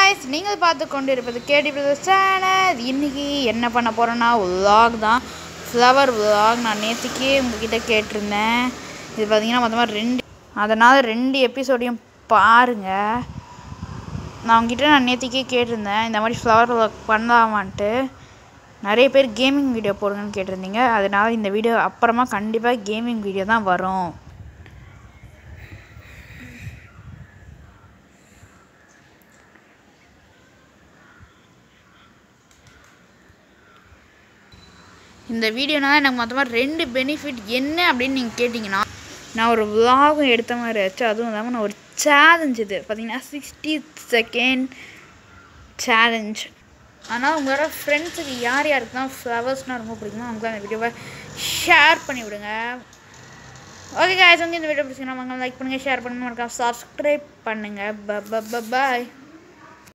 guys நீங்கள் பார்த்து கொண்டு இருப்பது கேடி பிரதர்ஸ் சேனல் இன்னைக்கு என்ன பண்ண போகிறேன்னா vlog தான் ஃப்ளவர் vlog நான் நேற்றுக்கே உங்ககிட்ட கேட்டிருந்தேன் இது பார்த்தீங்கன்னா மொத்தமாக ரெண்டு அதனால் ரெண்டு எபிசோடையும் பாருங்கள் நான் உங்ககிட்ட நான் நேற்றுக்கே கேட்டிருந்தேன் இந்த மாதிரி ஃப்ளவர் vlog பண்ணலாமான்ட்டு நிறைய பேர் கேமிங் வீடியோ போடுங்கன்னு கேட்டிருந்தீங்க அதனால் இந்த வீடியோ அப்புறமா கண்டிப்பாக கேமிங் வீடியோ தான் வரும் இந்த வீடியோனால எனக்கு மொத்தமாக ரெண்டு பெனிஃபிட் என்ன அப்படின்னு நீங்கள் கேட்டிங்கன்னா நான் ஒரு விலாகும் எடுத்த மாதிரி ஆச்சு அதுவும் இல்லாமல் நான் ஒரு சேலஞ்ச் இது பார்த்தீங்கன்னா சிக்ஸ்டி செகண்ட் சேலஞ்ச் ஆனால் உங்களோட ஃப்ரெண்ட்ஸுக்கு யார் யாருக்கு தான் ஃப்ளவர்ஸ்னால் ரொம்ப பிடிக்குமோ அவங்க அந்த வீடியோவை ஷேர் பண்ணி விடுங்க ஓகே guys வந்து இந்த வீடியோ பிடிச்சிங்கன்னா வாங்க லைக் பண்ணுங்கள் ஷேர் பண்ணுங்க மறக்காம சப்ஸ்கிரைப் பண்ணுங்கள் ப பாய்